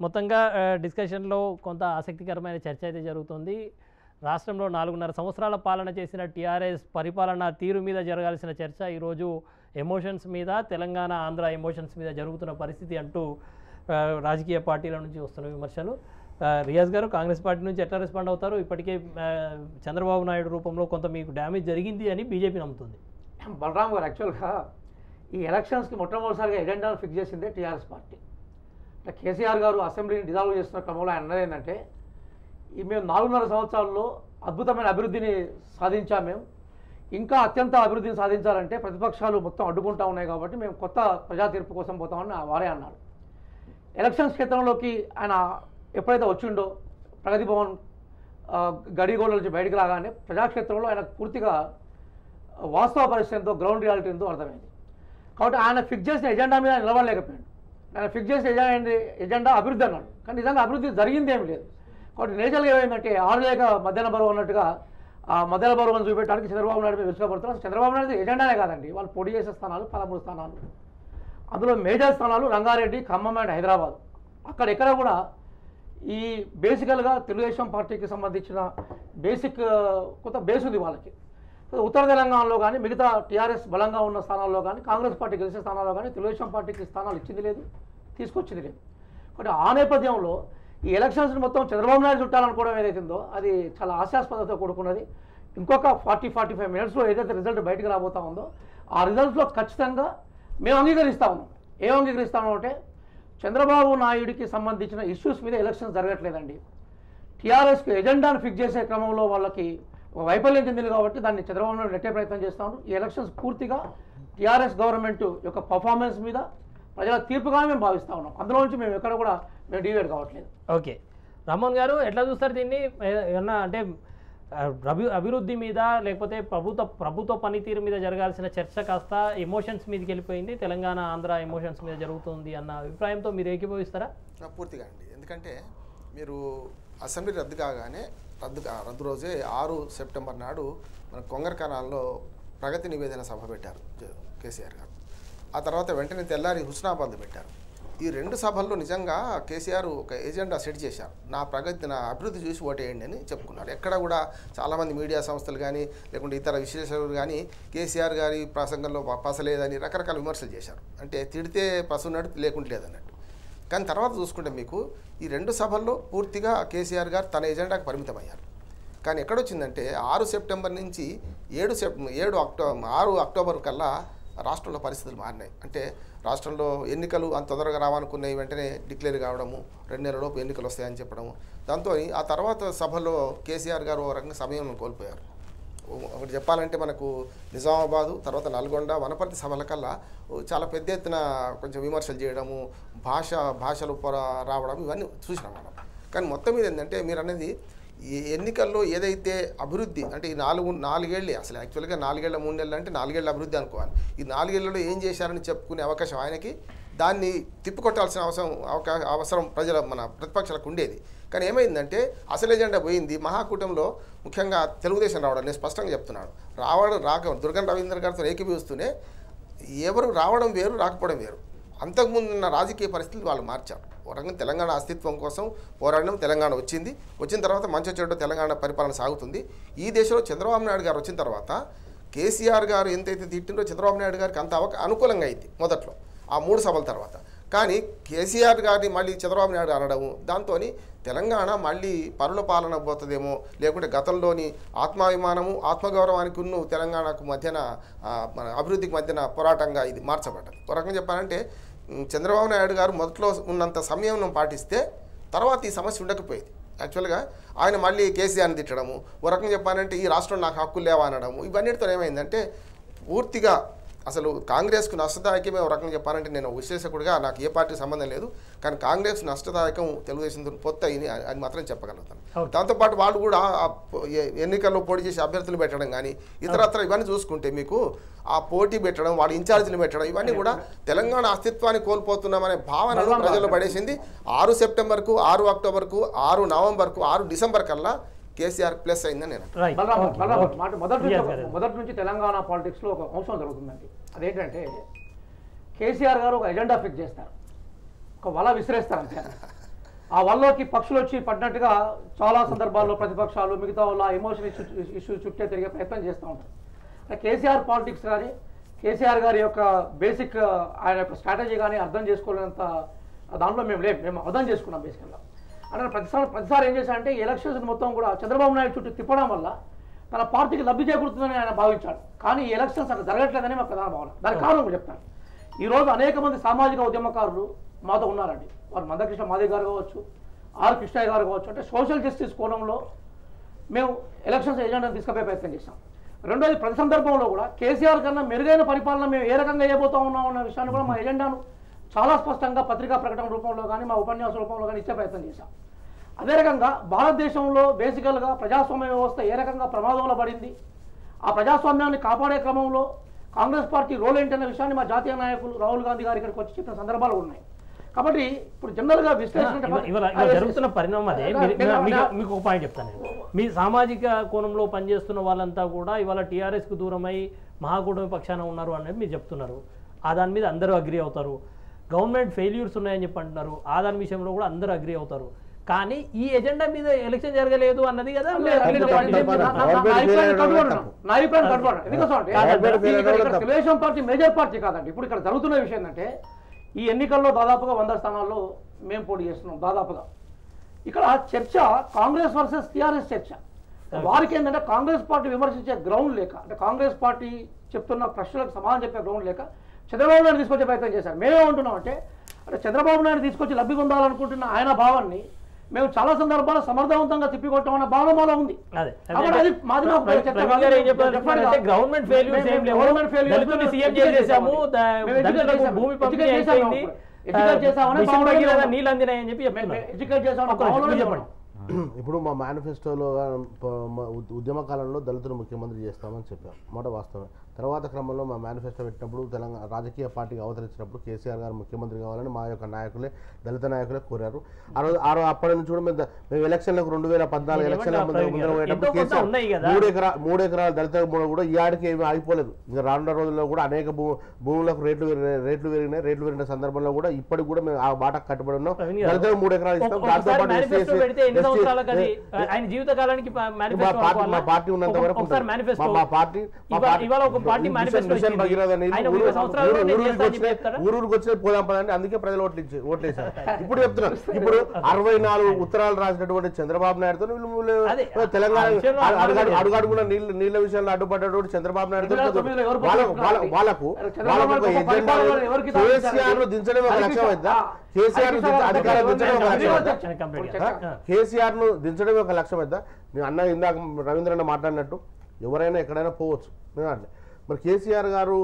మొత్తంగా ఆ, డిస్కషన్లో కొంత ఆసక్తికరమైన చర్చ అయితే జరుగుతుంది రాష్ట్రంలో నాలుగున్నర సంవత్సరాల పాలన చేసిన టీఆర్ఎస్ పరిపాలన తీరు మీద జరగాల్సిన చర్చ ఈరోజు ఎమోషన్స్ మీద తెలంగాణ ఆంధ్ర ఎమోషన్స్ మీద జరుగుతున్న పరిస్థితి అంటూ ఆ, రాజకీయ పార్టీల నుంచి వస్తున్న విమర్శలు ఆ, రియాజ్ గారు కాంగ్రెస్ పార్టీ నుంచి ఎట్లా రెస్పాండ్ అవుతారు ఇప్పటికే ఆ, చంద్రబాబు నాయుడు రూపంలో కొంత మీకు డ్యామేజ్ జరిగింది అని బీజేపీ నమ్ముతుంది బలరాం గారు యాక్చువల్గా ఈ ఎలక్షన్స్కి మొట్టమొదటిసారిగా ఎజెండాను ఫిక్స్ చేసిందే టీఆర్ఎస్ పార్టీ అంటే కేసీఆర్ గారు అసెంబ్లీని డిజాల్వ్ చేస్తున్న క్రమంలో ఆయన అన్నది ఏంటంటే ఈ మేము నాలుగున్నర సంవత్సరాల్లో అద్భుతమైన అభివృద్ధిని సాధించాం మేము ఇంకా అత్యంత అభివృద్ధిని సాధించాలంటే ప్రతిపక్షాలు మొత్తం అడ్డుకుంటా ఉన్నాయి కాబట్టి మేము కొత్త ప్రజా తీర్పు కోసం పోతామని వారే అన్నారు ఎలక్షన్స్ క్షేత్రంలోకి ఆయన ఎప్పుడైతే వచ్చిండో ప్రగతి భవన్ ఆ, గడిగోళ్ళ నుంచి బయటికి రాగానే ప్రజాక్షేత్రంలో ఆయన పూర్తిగా వాస్తవ పరిస్థితి ఎంతో గ్రౌండ్ రియాలిటీ ఎంతో అర్థమైంది కాబట్టి ఆయన ఫిక్స్ చేసిన ఎజెండా మీద ఆయన నిలబడలేకపోయాడు ఆయన ఫిక్స్ చేసిన ఎజెండా ఎజెండా అభివృద్ధి అన్నాడు కానీ నిజంగా అభివృద్ధి జరిగింది ఏమి లేదు కాబట్టి నేచర్గా ఏమైందంటే ఆడలేక మధ్యాహ్న బరువు అన్నట్టుగా ఆ మధ్యాహ్న బరువును చూపెట్టడానికి చంద్రబాబు నాయుడు మీద విసుగపడుతున్నారు చంద్రబాబు నాయుడు ఎజెండానే కాదండి వాళ్ళు పోటీ చేసే స్థానాలు పదమూడు స్థానాలు అందులో మేజర్ స్థానాలు రంగారెడ్డి ఖమ్మం అండ్ హైదరాబాద్ అక్కడ ఎక్కడ కూడా ఈ బేసికల్గా తెలుగుదేశం పార్టీకి సంబంధించిన బేసిక్ ఆ, కొంత బేస్ ఉంది వాళ్ళకి సో ఉత్తర తెలంగాణలో కానీ మిగతా టీఆర్ఎస్ బలంగా ఉన్న స్థానాల్లో కానీ కాంగ్రెస్ పార్టీ గెలిచే స్థానాల్లో కానీ తెలుగుదేశం పార్టీకి స్థానాలు ఇచ్చింది లేదు తీసుకొచ్చింది లేదు కాబట్టి ఆ నేపథ్యంలో ఈ ఎలక్షన్స్ మొత్తం చంద్రబాబు నాయుడు చుట్టాలనుకోవడం ఏదైతుందో అది చాలా హాస్యాస్పదతో కూడుకున్నది ఇంకొక ఫార్టీ ఫార్టీ ఫైవ్ మినిట్స్లో ఏదైతే రిజల్ట్ బయటకు రాబోతా ఉందో ఆ రిజల్ట్స్లో ఖచ్చితంగా మేము అంగీకరిస్తా ఉన్నాం ఏం అంగీకరిస్తాము అంటే చంద్రబాబు నాయుడికి సంబంధించిన ఇష్యూస్ మీద ఎలక్షన్స్ జరగట్లేదండి టీఆర్ఎస్కి ఎజెండాను ఫిక్స్ చేసే క్రమంలో వాళ్ళకి ఒక వైఫల్యం చెందింది కాబట్టి దాన్ని చంద్రబాబు నాయుడు నెట్టే ప్రయత్నం చేస్తా ఉన్నారు ఈ ఎలక్షన్స్ పూర్తిగా టీఆర్ఎస్ గవర్నమెంట్ యొక్క పర్ఫార్మెన్స్ మీద ప్రజల తీర్పుగానే మేము భావిస్తా ఉన్నాం అందులో నుంచి మేము ఎక్కడ కూడా మేము డివైడ్ కావట్లేదు ఓకే రామ్మోహన్ గారు ఎట్లా చూస్తారు దీన్ని ఏ- ఏమన్నా అంటే ఆ, అభి అభివృద్ధి మీద లేకపోతే ప్రభుత్వ ప్రభుత్వ పనితీరు మీద జరగాల్సిన చర్చ కాస్త ఎమోషన్స్ మీదకి వెళ్ళిపోయింది తెలంగాణ ఆంధ్ర ఎమోషన్స్ మీద జరుగుతుంది అన్న అభిప్రాయంతో మీరు ఏకీభవిస్తారా ఆ, పూర్తిగా అండి ఎందుకంటే మీరు అసెంబ్లీ రద్దు కాగానే రద్దు కా- రద్దు రోజే ఆరు సెప్టెంబర్ నాడు మన కొంగరకనాల్లో ప్రగతి నివేదన సభ పెట్టారు జ- కేసీఆర్ గారు ఆ తర్వాత వెంటనే తెల్లారి హుస్నాబాద్ పెట్టారు ఈ రెండు సభల్లో నిజంగా కేసీఆర్ ఒక ఎజెండా సెట్ చేశారు నా ప్రగతి నా అభివృద్ధి చూసి ఓటేయండి అని చెప్పుకున్నారు ఎక్కడ కూడా చాలామంది మీడియా సంస్థలు కానీ లేకుంటే ఇతర విశ్లేషకులు కానీ కేసీఆర్ గారి ప్రసంగంలో ప- పసలేదని రకరకాల విమర్శలు చేశారు అంటే తిడితే పసున్నట్టు లేకుంటే లేదన్నట్టు కానీ తర్వాత చూసుకుంటే మీకు ఈ రెండు సభల్లో పూర్తిగా కేసీఆర్ గారు తన ఎజెండాకు పరిమితమయ్యారు కానీ ఎక్కడొచ్చిందంటే ఆరు సెప్టెంబర్ నుంచి ఏడు సెప్ ఏడు అక్టోబర్ ఆరు అక్టోబర్ కల్లా రాష్ట్రంలో పరిస్థితులు మారినాయి అంటే రాష్ట్రంలో ఎన్నికలు అంత తొందరగా రావనుకున్నాయి వెంటనే డిక్లేర్ కావడము రెండు నెలలలోపు ఎన్నికలు వస్తాయని చెప్పడము దాంతో ఆ తర్వాత సభలో కేసీఆర్ గారు ఓ రకంగా సమయం కోల్పోయారు ఓ- ఒకటి చెప్పాలంటే మనకు నిజామాబాదు తర్వాత నల్గొండ వనపర్తి సభల కల్లా ఓ చాలా పెద్ద ఎత్తున కొంచెం విమర్శలు చేయడము భాష భాషలు పొర రావడం ఇవన్నీ చూసినాం మనం కానీ మొత్తం మీద ఏంటంటే మీరు అనేది ఈ ఎన్నికల్లో ఏదైతే అభివృద్ధి అంటే ఈ నాలుగు నాలుగేళ్ళే అసలు యాక్చువల్గా నాలుగేళ్ల మూడు నెలలు అంటే నాలుగేళ్ల అభివృద్ధి అనుకోవాలి ఈ నాలుగేళ్లలో ఏం చేశారని చెప్పుకునే అవకాశం ఆయనకి దాన్ని తిప్పికొట్టాల్సిన అవసరం అవకా అవసరం ప్రజల మన ప్రతిపక్షాలకు ఉండేది కానీ ఏమైందంటే అసలు ఎజెండా పోయింది మహాకూటంలో ముఖ్యంగా తెలుగుదేశం రావడం నేను స్పష్టంగా చెప్తున్నాను రావడం రాక దుర్గం రవీంద్ర గారితో ఏకీభవిస్తూనే ఎవరు రావడం వేరు రాకపోవడం వేరు అంతకుముందు ఉన్న రాజకీయ పరిస్థితులు వాళ్ళు మార్చారు ఒక రకంగా తెలంగాణ అస్తిత్వం కోసం పోరాడడం తెలంగాణ వచ్చింది వచ్చిన తర్వాత మంచి చెడు తెలంగాణ పరిపాలన సాగుతుంది ఈ దేశంలో చంద్రబాబు నాయుడు గారు వచ్చిన తర్వాత కేసీఆర్ గారు ఎంతైతే తిట్టిందో చంద్రబాబు నాయుడు గారికి అంత అవక అనుకూలంగా అయింది మొదట్లో ఆ మూడు సభల తర్వాత కానీ కేసీఆర్ గారిని మళ్ళీ చంద్రబాబు నాయుడు అనడము దాంతో తెలంగాణ మళ్ళీ పరుల పాలన పోతుందేమో లేకుంటే గతంలోని ఆత్మాభిమానము ఆత్మగౌరవానికి ఉన్న తెలంగాణకు మధ్యన ఆ, మన అభివృద్ధికి మధ్యన పోరాటంగా ఇది మార్చబడ్డది ఒక రకంగా చెప్పాలంటే ఉమ్, చంద్రబాబు నాయుడు గారు మొదట్లో ఉన్నంత సమయం పాటిస్తే తర్వాత ఈ సమస్య ఉండకపోయేది యాక్చువల్గా ఆయన మళ్ళీ కేసీఆర్ని తిట్టడము ఒక రకంగా చెప్పాలంటే ఈ రాష్ట్రం నాకు హక్కులు లేవా అనడము ఇవన్నిటితో ఏమైందంటే పూర్తిగా అసలు కాంగ్రెస్కు నష్టదాయకమే ఒక రకంగా చెప్పాలంటే నేను ఒక విశ్లేషకుడిగా నాకు ఏ పార్టీ సంబంధం లేదు కానీ కాంగ్రెస్ నష్టదాయకం తెలుగుదేశంతో పొత్తు అయింది అని అది మాత్రం చెప్పగలుగుతాను Okay. దాంతోపాటు వాళ్ళు కూడా ఆ పో- ఎ- ఎన్నికల్లో పోటీ చేసి అభ్యర్థులు పెట్టడం కానీ ఇతరత్ర ఇవన్నీ చూసుకుంటే మీకు ఆ పోటీ పెట్టడం వాళ్ళ ఇన్ఛార్జీలు పెట్టడం ఇవన్నీ కూడా తెలంగాణ అస్తిత్వాన్ని కోల్పోతున్నామనే భావనను ప్రజల్లో పడేసింది ఆరు సెప్టెంబర్కు ఆరు అక్టోబర్కు ఆరు నవంబర్కు ఆరు డిసెంబర్ కల్లా కేసీఆర్ ప్లస్ అయిందని నేను అంటున్నాను. Right Balaram okay, Balaram okay. మాట మొదటి నుంచి రియాజ్ ఒక- గారు. మొదటి నుంచి తెలంగాణ పాలిటిక్స్లో ఒక అంశం జరుగుతుందండి అదేంటంటే కేసీఆర్ గారు ఒక ఎజెండా ఫిక్స్ చేస్తారు ఒక వల విసిరేస్తారు అంతే ఆ వల్లోకి పక్షులు వచ్చి పడినట్టుగా చాలా సందర్భాల్లో ప్రతిపక్షాలు మిగతా వాళ్ళు ఆ ఎమోషన్ ఇష్యూ ఇష్యూ చుట్టే తిరిగే ప్రయత్నం చేస్తూ ఉంటారు అంటే కేసీఆర్ పాలిటిక్స్ కానీ కేసీఆర్ గారి యొక్క బేసిక్ ఆయన యొక్క స్ట్రాటజీ కానీ అర్థం చేసుకోలేనంత దాంట్లో మేము లేం మేము అర్థం చేసుకున్నాం బేసికల్గా అంటే ప్రతిసారి ప్రతిసారి ఏం చేశారంటే ఈ ఎలక్షన్స్ మొత్తం కూడా చంద్రబాబు నాయుడు చుట్టూ తిప్పడం వల్ల తన పార్టీకి లబ్ధి చేకూరుతుందని ఆయన భావించాడు కానీ ఈ ఎలక్షన్స్ అక్కడ జరగట్లేదని మా ప్రధాన భావన దానికి కారణం కూడా చెప్తాను ఈరోజు అనేక మంది సామాజిక ఉద్యమకారులు మాతో ఉన్నారండి వారు మందకృష్ణ మాదే గారు కావచ్చు ఆర్ కృష్ణయ్య గారు కావచ్చు అంటే సోషల్ జస్టిస్ కోణంలో మేము ఎలక్షన్స్ ఎజెండాను తీసుకుపోయే ప్రయత్నం చేశాం రెండోది ప్రతి సందర్భంలో కూడా కేసీఆర్ కన్నా మెరుగైన పరిపాలన మేము ఏ రకంగా చేయబోతా ఉన్నాం అన్న విషయాన్ని కూడా మా ఎజెండాను చాలా స్పష్టంగా పత్రికా ప్రకటన రూపంలో కానీ మా ఉపన్యాస రూపంలో కానీ ఇచ్చే ప్రయత్నం చేశాం అదే రకంగా భారతదేశంలో బేసికల్గా ప్రజాస్వామ్య వ్యవస్థ ఏ రకంగా ప్రమాదంలో పడింది ఆ ప్రజాస్వామ్యాన్ని కాపాడే క్రమంలో కాంగ్రెస్ పార్టీ రోల్ ఏంటనే విషయాన్ని మా జాతీయ నాయకులు రాహుల్ గాంధీ గారు ఇక్కడికి వచ్చి చెప్పిన సందర్భాలు ఉన్నాయి కాబట్టి ఇప్పుడు జనరల్గా విశ్లేషణ ఇవాళ ఇవాళ ఇవాళ జరుగుతున్న పరిణామం అదే మీరు- మీరు- మీకు- మీకు ఒక పాయింట్ చెప్తాను నేను మీ సామాజిక కోణంలో పనిచేస్తున్న వాళ్ళంతా కూడా ఇవాళ టీఆర్ఎస్కు దూరమై మహాకూటమి పక్షాన ఉన్నారు అనేది మీరు చెప్తున్నారు ఆ దాని మీద అందరూ అగ్రి అవుతారు గవర్నమెంట్ ఫెయిల్యూర్స్ ఉన్నాయని చెప్పి అంటున్నారు ఆ దాని విషయంలో కూడా అందరూ అగ్రి అవుతారు కానీ ఈ ఎజెండా మీద ఎలక్షన్ జరగలేదు అన్నది కదా మీరు అఖిల పార్టీ చెప్తున్నారు. తెలుగుదేశం పార్టీ మేజర్ పార్టీ కాదండి ఇప్పుడు ఇక్కడ జరుగుతున్న విషయం ఏంటంటే ఈ ఎన్నికల్లో దాదాపుగా వంద స్థానాల్లో మేము పోటీ చేస్తున్నాం దాదాపుగా ఇక్కడ చర్చ కాంగ్రెస్ వర్సెస్ టీఆర్ఎస్ చర్చ వారికి ఏంటంటే కాంగ్రెస్ పార్టీ విమర్శించే గ్రౌండ్ లేక అంటే కాంగ్రెస్ పార్టీ చెప్తున్న ప్రశ్నలకు సమాధానం చెప్పే గ్రౌండ్ లేక చంద్రబాబు నాయుడు తీసుకొచ్చే ప్రయత్నం చేశారు మేమేమంటున్నాం అంటే అంటే చంద్రబాబు నాయుడు తీసుకొచ్చి లబ్ధి పొందాలనుకుంటున్న ఆయన భావాన్ని మేము చాలా సందర్భాల్లో సమర్థవంతంగా తిప్పికొట్టామన్న భావన మాలో ఉంది అదే కాబట్టి అది మాది మా ప్రవీణ్ చర్చ ప్రవీణ్ గారు ఏం కాదు. చెప్పారంటే గవర్నమెంట్ ఫెయిల్యూర్స్ ఏం లేవు గవర్నమెంట్ failures దళితుల్ని సీఎం educate చేసేసాము చేసాము. ద- మేము educate దళితులకు చేసాము. భూమి పంపిణీ educate చేసాము అయిపోయింది అప్పుడు. educate చేసామని మిషన్ భావనలో భగీరథ ఉన్నాం. నీళ్ళు అందినాయని చెప్పి మేము చెప్తున్నారు ఎడ్యుకేట్ చేసామన్న ఒక్క నిమిషం, భావనలో మీరు ఉన్నాం. చెప్పండి ఇప్పుడు మా మేనిఫెస్టోలో ప- మ- ఉద్- ఉద్యమ కాలంలో దళితులు ముఖ్యమంత్రి చేస్తామని చెప్పాం మాట వాస్తవం తర్వాత క్రమంలో మా మేనిఫెస్టో పెట్టినప్పుడు తెలంగాణ రాజకీయ పార్టీకి అవతరించినప్పుడు కేసీఆర్ గారు ముఖ్యమంత్రి కావాలని మా యొక్క నాయకులే దళిత నాయకులే కోరారు ఆ రోజు ఆ రోజు అప్పటి నుంచి కూడా మేము ద- మేము ఎలక్షన్లకు రెండు వేల పద్నాలుగు మీరు ఎలక్షన్ల ఏమంటారు ముందర ప్రవీణ్ ముందర గారు? పోయేటప్పుడు ఎంతో కొంత కేసీఆర్ ఉన్నాయి కదా. మూడు ఎకరా మూడు ఎకరాల దళిత భూములు కూడా ఈ ఆడికి ఏమీ ఆగిపోలేదు ఇంకా రానున్న రోజుల్లో కూడా అనేక భూ భూములకు రేట్లు పెరిగినాయి రేట్లు పెరిగినాయి రేట్లు పెరిగిన సందర్భంలో కూడా ఇప్పటికి కూడా మేము ఆ బాట కట్టుబడి ఉన్నాం ప్రవీణ్ గారు, దళితులకు మూడు ఎకరాలు ఇస్తాం ఒక్క- దాంతో ఒకసారి పాటు మేనిఫెస్టో SC, పెడితే ఎన్ని ST, సంవత్సరాలకు అది ఆయన జీవిత కాలానికి మేనిఫెస్టో మా పార్టీ మా పార్టీ ఉన్నంత వరకు ఒకసారి ఉంటుంది. మేనిఫెస్టో మా- మా పార్టీ మా ఇవా- పార్టీ- ఇవాళ ఒక పార్టీ మిషన్- మేనిఫెస్టో మిషన్ ఇచ్చింది. భగీరథ నీళ్ళు ఆయన ఊరు- ముప్పై సంవత్సరాల్లో ఊరు- నేను ఊరూరికి చేస్తా అని చెప్పి వచ్చినాయి- చెప్తారా? ఊరూరికి వచ్చిన పోదాం పదండి అందుకే ప్రజలు ఓట్లు ఇచ్చి ఓట్లేశారు ఇప్పుడు చెప్తున్నారు ఇప్పుడు అరవై నాలుగు ఉత్తరాలు రాసినటువంటి చంద్రబాబు నాయుడుతో వీళ్ళు వీళ్ళు అదే, తెలంగాణ ఆ విషయంలో అడు- అడుగు- అడగలేదు. అడుగడుగున నీళ్ళ నీళ్ళ విషయంలో అడ్డుపడ్డటువంటి చంద్రబాబు నాయుడు రెండు వేల తొమ్మిదిలో ఎవరు వాళ్ళకు వాళ్ళ- పట్టుకున్నారు? వాళ్ళకు చంద్రబాబు వాళ్ళకు ఒక నాయుడు గొప్ప ఎజెండా పరిపాలన ఎవరికి తాగించారు? కేసీఆర్ ను దించడం ఒక హరికృష్ణ- లక్ష్యం అవుతుందా ఆ, కేసీఆర్ ను హరికృష్ణ గారు అధికారం దగ్గర దించడం ఒక ఎవరు లక్ష్యం అవుతుందా చర్చ. కంప్లీట్ చర్చ. గా. కేసీఆర్ ను దించడమే ఒక లక్ష్యం అయితే నేను అన్న ఇందాక రవీంద్రన్న మాట్లాడినట్టు ఎవరైనా ఎక్కడైనా పోవచ్చు నేను అట్లే మరి కేసీఆర్ గారు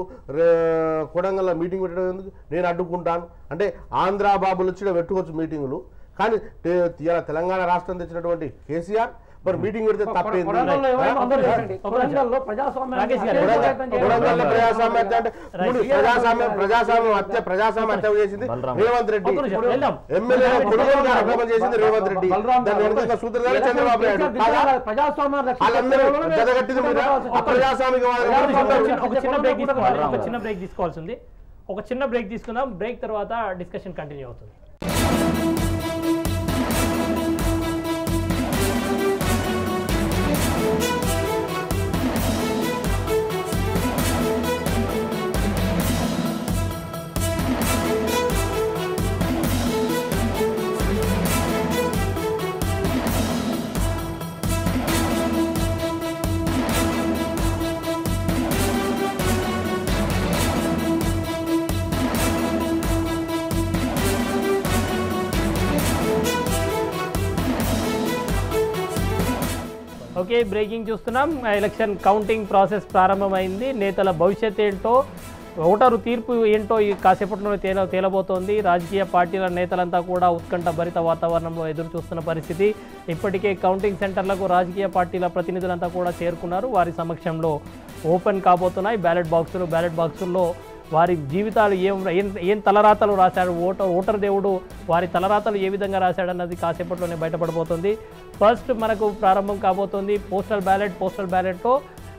రే- కొడంగల్లో మీటింగ్ పెట్టడం ఎందుకు నేను అడ్డుకుంటాను అంటే ఆంధ్ర బాబులు వచ్చి పెట్టుకోవచ్చు మీటింగులు కానీ తే- ఇవాళ తెలంగాణ రాష్ట్రం తెచ్చినటువంటి కేసీఆర్ మరి మీటింగ్ పెడితే తప్పేంది కొడంగల్లో ఎవరైనా అందరూ చేయండి. ఒక నిమిషం. కొడంగల్లో ప్రజాస్వామ్యాన్ని రాకేష్ గారు, అత్యంత కొడంగల్- ప్రయత్నం చేయాలి. కొడంగల్లో ప్రజాస్వామ్య హత్య అంటే రైట్. ఇప్పుడు ప్రజాస్వామ్యం ప్రజాస్వామ్యం హత్య ప్రజాస్వామ్య హత్య చేసింది బలరాం. రేవంత్ రెడ్డి ఒక్క నిమిషం, వెళ్దాం. ఎమ్మెల్యే కొనుగోలు అక్రమం చేసింది రేవంత్ రెడ్డి బలరాం దాని గారు, వెనుక సూత్రధారి చంద్రబాబు నాయుడు కేసీఆర్ కాదా? ప్రజాస్వామ్యాన్ని రక్షించే వాళ్ళందరూ క్రమంలోనే జతగట్టింది మీద ఒక్క ప్రజాస్వామిక ఒక నిమిషం, ఒక చిన్న- ఒక చిన్న బ్రేక్ కూడా తీసుకోవాలి ఒక రావాలి. చిన్న బ్రేక్ తీసుకోవాల్సి ఉంది ఒక చిన్న బ్రేక్ తీసుకుందాం బ్రేక్ తర్వాత డిస్కషన్ కంటిన్యూ అవుతుంది ఓకే బ్రేకింగ్ చూస్తున్నాం ఎలక్షన్ కౌంటింగ్ ప్రాసెస్ ప్రారంభమైంది నేతల భవిష్యత్ ఏంటో ఓటరు తీర్పు ఏంటో ఈ కాసేపట్లోనే తేల తేలబోతోంది రాజకీయ పార్టీల నేతలంతా కూడా ఉత్కంఠ భరిత వాతావరణంలో ఎదురు చూస్తున్న పరిస్థితి ఇప్పటికే కౌంటింగ్ సెంటర్లకు రాజకీయ పార్టీల ప్రతినిధులంతా కూడా చేరుకున్నారు వారి సమక్షంలో ఓపెన్ కాబోతున్నాయి బ్యాలెట్ బాక్సులు బ్యాలెట్ బాక్సుల్లో వారి జీవితాలు ఏం ఏం ఏం తలరాతలు రాశాడు ఓటర్ ఓటర్ దేవుడు వారి తలరాతలు ఏ విధంగా రాశాడన్నది కాసేపట్లోనే బయటపడబోతుంది ఫస్ట్ మనకు ప్రారంభం కాబోతోంది పోస్టల్ బ్యాలెట్ పోస్టల్ బ్యాలెట్తో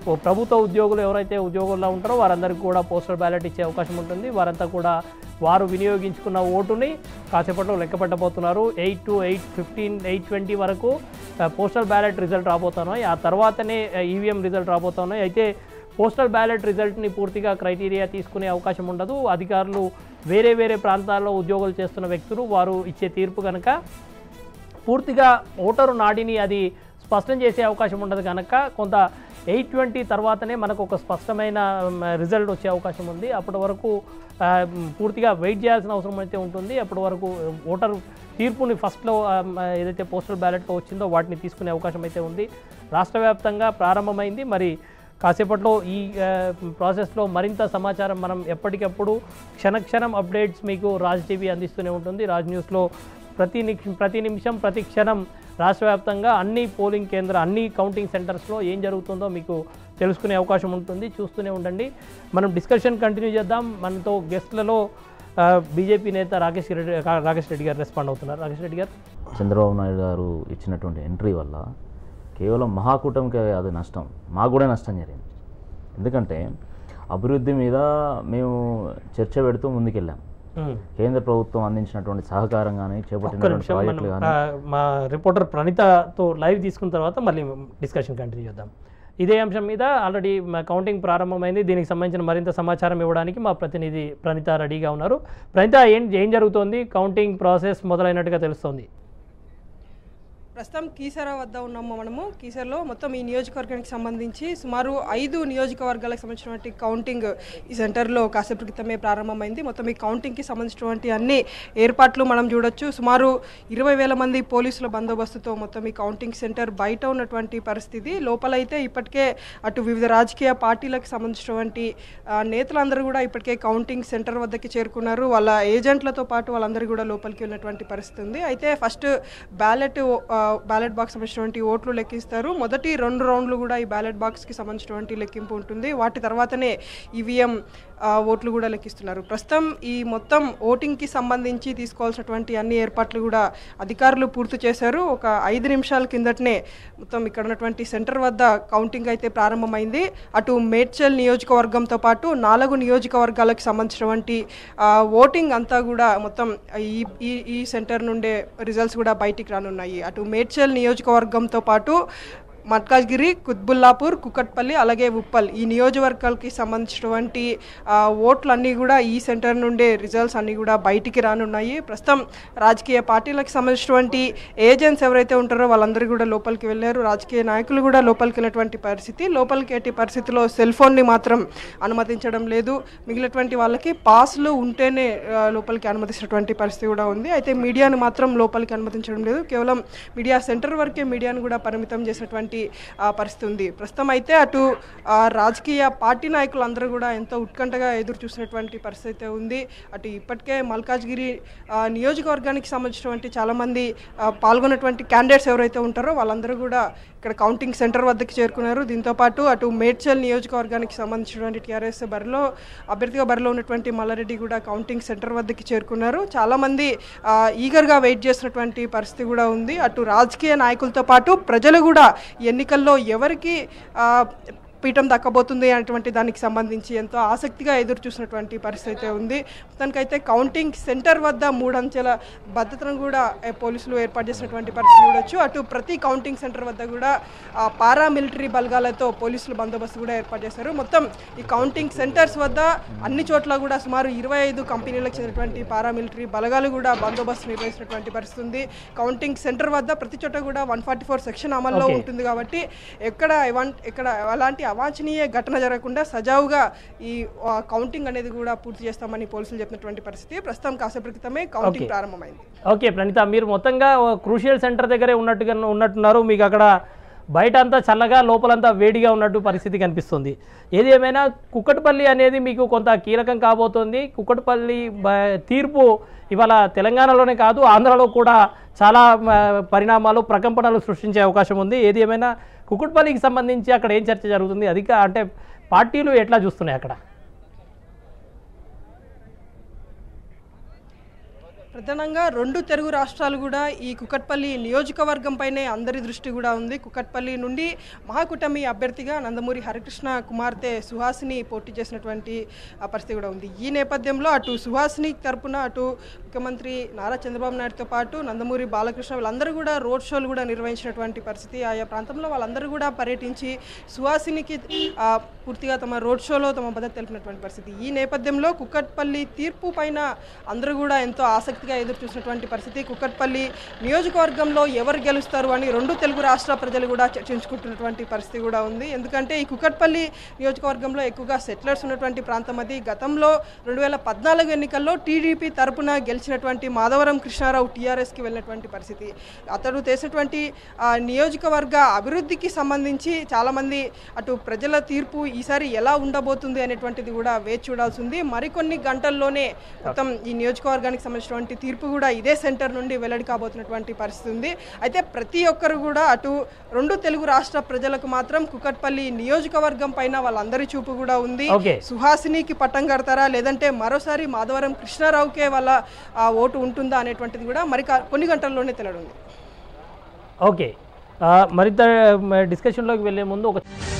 ఓ ప్రభుత్వ ఉద్యోగులు ఎవరైతే ఉద్యోగుల్లో ఉంటారో వారందరికీ కూడా పోస్టల్ బ్యాలెట్ ఇచ్చే అవకాశం ఉంటుంది వారంతా కూడా వారు వినియోగించుకున్న ఓటుని కాసేపట్లో లెక్క పెట్టబోతున్నారు eight to eight fifteen eight twenty వరకు ఆ, పోస్టల్ బ్యాలెట్ రిజల్ట్ రాబోతున్నాయి ఆ తర్వాతనే ఈవీఎం రిజల్ట్ రాబోతున్నాయి అయితే పోస్టల్ బ్యాలెట్ రిజల్ట్ని పూర్తిగా క్రైటీరియా తీసుకునే అవకాశం ఉండదు అధికారులు వేరే వేరే ప్రాంతాల్లో ఉద్యోగాలు చేస్తున్న వ్యక్తులు వారు ఇచ్చే తీర్పు కనుక పూర్తిగా ఓటరు నాడిని అది స్పష్టం చేసే అవకాశం ఉండదు కనుక కొంత ఎయిట్ ట్వంటీ తర్వాతనే మనకు ఒక స్పష్టమైన రిజల్ట్ వచ్చే అవకాశం ఉంది అప్పటి వరకు ఆ, మ్, పూర్తిగా వెయిట్ చేయాల్సిన అవసరం అయితే ఉంటుంది అప్పటి వరకు ఓటర్ తీర్పుని ఫస్ట్లో ఆ, మ్, ఏదైతే పోస్టల్ బ్యాలెట్లో వచ్చిందో వాటిని తీసుకునే అవకాశం అయితే ఉంది రాష్ట్ర వ్యాప్తంగా ప్రారంభమైంది మరి కాసేపట్లో ఈ ఆ, ప్రాసెస్లో మరింత సమాచారం మనం ఎప్పటికప్పుడు క్షణక్షణం అప్డేట్స్ మీకు రాజ్ టీవీ అందిస్తూనే ఉంటుంది రాజ్ న్యూస్లో ప్రతి నిమిషం ప్రతి నిమిషం ప్రతి క్షణం రాష్ట్ర వ్యాప్తంగా అన్ని పోలింగ్ కేంద్ర అన్ని కౌంటింగ్ సెంటర్స్లో ఏం జరుగుతుందో మీకు తెలుసుకునే అవకాశం ఉంటుంది చూస్తూనే ఉండండి మనం డిస్కషన్ కంటిన్యూ చేద్దాం మనతో గెస్ట్లలో బీజేపీ నేత రాకేష్ రెడ్డి రాకేష్ రెడ్డి గారు రెస్పాండ్ అవుతున్నారు రాకేష్ రెడ్డి గారు చంద్రబాబు నాయుడు గారు ఇచ్చినటువంటి ఎంట్రీ వల్ల కేవలం మహాకూటమికి అది నష్టం మాకు కూడా నష్టం జరిగింది ఎందుకంటే అభివృద్ధి మీద మేము చర్చ పెడుతూ ముందుకెళ్ళాం ఉమ్. కేంద్ర ప్రభుత్వం అందించినటువంటి సహకారం కానీ ఒక్క చేపట్టినటువంటి నిమిషం మనం ప్రాజెక్టులు కానీ ఆ, మా రిపోర్టర్ ప్రణీతతో లైవ్ తీసుకున్న తర్వాత మళ్ళీ డిస్కషన్ కంటిన్యూ చేద్దాం ఇదే అంశం మీద ఆల్రెడీ మా కౌంటింగ్ ప్రారంభమైంది దీనికి సంబంధించిన మరింత సమాచారం ఇవ్వడానికి మా ప్రతినిధి ప్రణీత రెడీగా ఉన్నారు ప్రణీత ఏం ఏం జరుగుతోంది కౌంటింగ్ ప్రాసెస్ మొదలైనట్టుగా తెలుస్తోంది ప్రస్తుతం కీసర వద్ద ఉన్నాము మనము కీసరలో మొత్తం ఈ నియోజకవర్గానికి సంబంధించి సుమారు ఐదు నియోజకవర్గాలకు సంబంధించినటువంటి కౌంటింగ్ ఈ సెంటర్లో కాసేపు క్రితమే ప్రారంభమైంది మొత్తం ఈ కౌంటింగ్కి సంబంధించినటువంటి అన్ని ఏర్పాట్లు మనం చూడొచ్చు సుమారు ఇరవై వేల మంది పోలీసుల బందోబస్తుతో మొత్తం ఈ కౌంటింగ్ సెంటర్ బయట ఉన్నటువంటి పరిస్థితి లోపలైతే ఇప్పటికే అటు వివిధ రాజకీయ పార్టీలకు సంబంధించినటువంటి ఆ, నేతలందరూ కూడా ఇప్పటికే కౌంటింగ్ సెంటర్ వద్దకి చేరుకున్నారు వాళ్ళ ఏజెంట్లతో పాటు వాళ్ళందరూ కూడా లోపలికి వెళ్ళినటువంటి పరిస్థితి ఉంది అయితే ఫస్ట్ బ్యాలెట్ బ్యాలెట్ బాక్స్ సంబంధించినటువంటి ఓట్లు లెక్కిస్తారు మొదటి రెండు రౌండ్లు కూడా ఈ బ్యాలెట్ బాక్స్కి సంబంధించినటువంటి లెక్కింపు ఉంటుంది వాటి తర్వాతనే ఈవీఎం ఓట్లు కూడా లెక్కిస్తున్నారు ప్రస్తుతం ఈ మొత్తం ఓటింగ్కి సంబంధించి తీసుకోవాల్సినటువంటి అన్ని ఏర్పాట్లు కూడా అధికారులు పూర్తి చేశారు ఒక ఐదు నిమిషాల కిందటనే మొత్తం ఇక్కడ ఉన్నటువంటి సెంటర్ వద్ద కౌంటింగ్ అయితే ప్రారంభమైంది అటు మేడ్చల్ నియోజకవర్గంతో పాటు నాలుగు నియోజకవర్గాలకు సంబంధించినటువంటి ఆ, ఓటింగ్ అంతా కూడా మొత్తం ఈ ఈ ఈ సెంటర్ నుండే రిజల్ట్స్ కూడా బయటికి రానున్నాయి అటు మేడ్చల్ నియోజకవర్గంతో పాటు మల్కాజ్గిరి కుత్బుల్లాపూర్ కుకట్పల్లి అలాగే ఉప్పల్ ఈ నియోజకవర్గాలకి సంబంధించినటువంటి ఆ, ఓట్లన్నీ కూడా ఈ సెంటర్ నుండే రిజల్ట్స్ అన్నీ కూడా బయటికి రానున్నాయి ప్రస్తుతం రాజకీయ పార్టీలకు సంబంధించినటువంటి ఏజెంట్స్ ఎవరైతే ఉంటారో వాళ్ళందరూ కూడా లోపలికి వెళ్ళారు రాజకీయ నాయకులు కూడా లోపలికి వెళ్ళినటువంటి పరిస్థితి లోపలికి ఎట్టి పరిస్థితిలో సెల్ ఫోన్ని మాత్రం అనుమతించడం లేదు మిగిలినటువంటి వాళ్ళకి పాస్లు ఉంటేనే ఆ, లోపలికి అనుమతించినటువంటి పరిస్థితి కూడా ఉంది అయితే మీడియాను మాత్రం లోపలికి అనుమతించడం లేదు కేవలం మీడియా సెంటర్ వరకే మీడియాను కూడా పరిమితం చేసినటువంటి ఆ, పరిస్థితి ఉంది ప్రస్తుతం అయితే అటు ఆ, రాజకీయ పార్టీ నాయకులు అందరూ కూడా ఎంతో ఉత్కంఠగా ఎదురు చూసినటువంటి పరిస్థితి అయితే ఉంది అటు ఇప్పటికే మల్కాజ్గిరి ఆ, నియోజకవర్గానికి సంబంధించినటువంటి చాలామంది ఆ, పాల్గొన్నటువంటి క్యాండిడేట్స్ ఎవరైతే ఉంటారో వాళ్ళందరూ కూడా ఇక్కడ కౌంటింగ్ సెంటర్ వద్దకు చేరుకున్నారు దీంతో పాటు అటు మేడ్చల్ నియోజకవర్గానికి సంబంధించినటువంటి టీఆర్ఎస్ బరిలో అభ్యర్థిగా బరిలో ఉన్నటువంటి మల్లారెడ్డి కూడా కౌంటింగ్ సెంటర్ వద్దకు చేరుకున్నారు చాలామంది ఆ, ఈగర్గా వెయిట్ చేసినటువంటి పరిస్థితి కూడా ఉంది అటు రాజకీయ నాయకులతో పాటు ప్రజలు కూడా ఈ ఎన్నికల్లో ఎవరికి ఆ, పీఠం దక్కబోతుంది అనేటువంటి దానికి సంబంధించి ఎంతో ఆసక్తిగా ఎదురు చూసినటువంటి పరిస్థితి అయితే ఉంది మొత్తానికైతే కౌంటింగ్ సెంటర్ వద్ద మూడంచెల భద్రతను కూడా ఏ, పోలీసులు ఏర్పాటు చేసినటువంటి పరిస్థితి చూడొచ్చు అటు ప్రతి కౌంటింగ్ సెంటర్ వద్ద కూడా ఆ, పారామిలిటరీ బలగాలతో పోలీసులు బందోబస్తు కూడా ఏర్పాటు చేశారు మొత్తం ఈ కౌంటింగ్ సెంటర్స్ వద్ద అన్ని చోట్ల కూడా సుమారు ఇరవై ఐదు కంపెనీలకు చెందినటువంటి పారామిలిటరీ బలగాలు కూడా బందోబస్తు నిర్వహించినటువంటి పరిస్థితి ఉంది కౌంటింగ్ సెంటర్ వద్ద ప్రతి చోట కూడా వన్ ఫార్టీ ఫోర్ సెక్షన్ అమల్లో Okay. ఉంటుంది కాబట్టి ఎక్కడ ఎవం- ఎక్కడ అలాంటి అవాంఛనీయ ఘటన జరగకుండా సజావుగా ఈ ఆ, కౌంటింగ్ అనేది కూడా పూర్తి చేస్తామని పోలీసులు చెప్పినటువంటి పరిస్థితి ప్రస్తుతం కాసేపు క్రితమే కౌంటింగ్ Okay. ప్రారంభమైంది ఓకే ప్రణీత మీరు మొత్తంగా క్రూషియల్ సెంటర్ దగ్గరే ఉన్నట్టుగా ఉన్నట్టున్నారు మీకు అక్కడ బయట అంతా చల్లగా లోపలంతా వేడిగా ఉన్నట్టు పరిస్థితి కనిపిస్తుంది ఏది ఏమైనా కుక్కటిపల్లి అనేది మీకు కొంత కీలకం కాబోతోంది కుక్కటిపల్లి బ- తీర్పు ఇవాళ తెలంగాణలోనే కాదు ఆంధ్రలో కూడా చాలా మ, పరిణామాలు ప్రకంపనలు సృష్టించే అవకాశం ఉంది ఏది ఏమైనా కుక్కటిపల్లికి సంబంధించి అక్కడ ఏం చర్చ జరుగుతుంది అధిక అంటే పార్టీలు ఎట్లా చూస్తున్నాయి అక్కడ ప్రధానంగా రెండు తెలుగు రాష్ట్రాలు కూడా ఈ కుకట్పల్లి నియోజకవర్గం పైనే అందరి దృష్టి కూడా ఉంది కుకట్పల్లి నుండి మహాకూటమి అభ్యర్థిగా నందమూరి హరికృష్ణ కుమార్తె సుహాసిని పోటీ చేసినటువంటి ఆ పరిస్థితి కూడా ఉంది ఈ నేపథ్యంలో అటు సుహాసిని తరపున అటు ముఖ్యమంత్రి నారా చంద్రబాబు నాయుడుతో పాటు నందమూరి బాలకృష్ణ వీళ్ళందరూ కూడా రోడ్ షోలు కూడా నిర్వహించినటువంటి పరిస్థితి ఆయా ప్రాంతంలో వాళ్ళందరూ కూడా పర్యటించి సుహాసినికి ఆ, పూర్తిగా తమ రోడ్ షోలో తమ మద్దతు తెలిపినటువంటి పరిస్థితి ఈ నేపథ్యంలో కుక్కట్పల్లి తీర్పు పైన అందరూ కూడా ఎంతో ఆసక్తిగా ఎదురు చూసినటువంటి పరిస్థితి కుక్కట్పల్లి నియోజకవర్గంలో ఎవరు గెలుస్తారు అని రెండు తెలుగు రాష్ట్ర ప్రజలు కూడా చర్చించుకుంటున్నటువంటి పరిస్థితి కూడా ఉంది ఎందుకంటే ఈ కుక్కట్పల్లి నియోజకవర్గంలో ఎక్కువగా సెటిలర్స్ ఉన్నటువంటి ప్రాంతం అది గతంలో రెండు వేల పద్నాలుగు ఎన్నికల్లో టీడీపీ తరపున గెలిచినటువంటి మాధవరం కృష్ణారావు టీఆర్ఎస్కి వెళ్ళినటువంటి పరిస్థితి అతడు చేసినటువంటి ఆ, నియోజకవర్గ అభివృద్ధికి సంబంధించి చాలామంది అటు ప్రజల తీర్పు ఈసారి ఎలా ఉండబోతుంది అనేటువంటిది కూడా వేచి చూడాల్సి ఉంది మరికొన్ని గంటల్లోనే మొత్తం ఈ నియోజకవర్గానికి సంబంధించినటువంటి తీర్పు కూడా ఇదే సెంటర్ నుండి వెల్లడి కాబోతున్నటువంటి పరిస్థితి ఉంది అయితే ప్రతి ఒక్కరు కూడా అటు రెండు తెలుగు రాష్ట్ర ప్రజలకు మాత్రం కుకట్పల్లి నియోజకవర్గం పైన వాళ్ళందరి చూపు కూడా ఉంది ఓకే. సుహాసినికి పట్టం కడతారా లేదంటే మరోసారి మాధవరం కృష్ణారావుకే వాళ్ళ ఆ ఓటు ఉంటుందా అనేటువంటిది కూడా మరి కా- కొన్ని గంటల్లోనే తెలడుంది ఓకే ఆ, మరింత డిస్కషన్లోకి వెళ్ళే ముందు ఒక